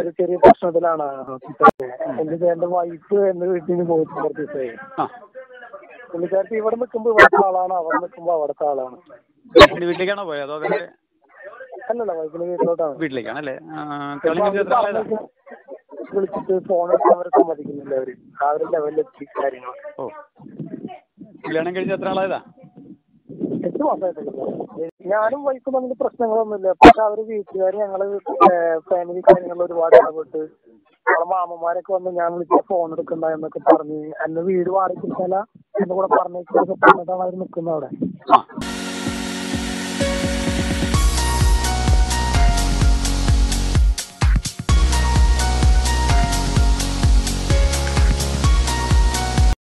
ഒരു ചെറിയ പ്രശ്നത്തിലാണ് എന്നിട്ട് എന്റെ വൈഫ് എന്റെ വീട്ടിൽ നിന്ന് പോയിട്ട് കുറച്ച് ദിവസമായി ആ പുള്ളിക്കാരത്തി ഇവിടെ നിൽക്കുമ്പോ ഇവിടുത്തെ ആളാണ് അവിടെ നിൽക്കുമ്പോ അവിടുത്തെ ആളാണ് വൈഫിൻ്റെ വീട്ടിലേക്കാണോ പോയത് അതോ വേറെ അല്ലല്ല വൈഫിന് വീട്ടിലോട്ടാണ് വീട്ടിലേക്കാണ് അല്ലേ കല്യാണം കഴിഞ്ഞ് എത്ര ആളായതാ വിളിച്ചിട്ട് ഫോൺ എടുക്കാൻ അവരെ സമ്മതിക്കുന്നില്ല അവര് ആ ഒരു ലെവലിലെത്തി കാര്യങ്ങൾ ഓ കല്യാണം കഴിഞ്ഞ് എത്ര ആളായതാ എട്ട് മാസമായിട്ടുള്ളൂ ഞാനും വൈഫും തമ്മിൽ പ്രശ്നങ്ങളൊന്നുമില്ല പക്ഷെ അവര് വീട്ടുകാർ ഞങ്ങള് ഫാമിലി കാര്യങ്ങളിൽ ഒരുപാട് ഇടപെട്ട് നമ്മളെ മാമന്മാരൊക്കെ വന്ന് ഞാൻ വിളിച്ച ഫോൺ എടുക്കണ്ട എന്നൊക്കെ പറഞ്ഞ് എന്നെ വീട് വാടകയ്ക്ക് എന്നെ കൂടെ പറഞ്ഞേക്കൊക്കെ പറഞ്ഞിട്ടാണ് അവർ നിൽക്കുന്നത് അവിടെ ആ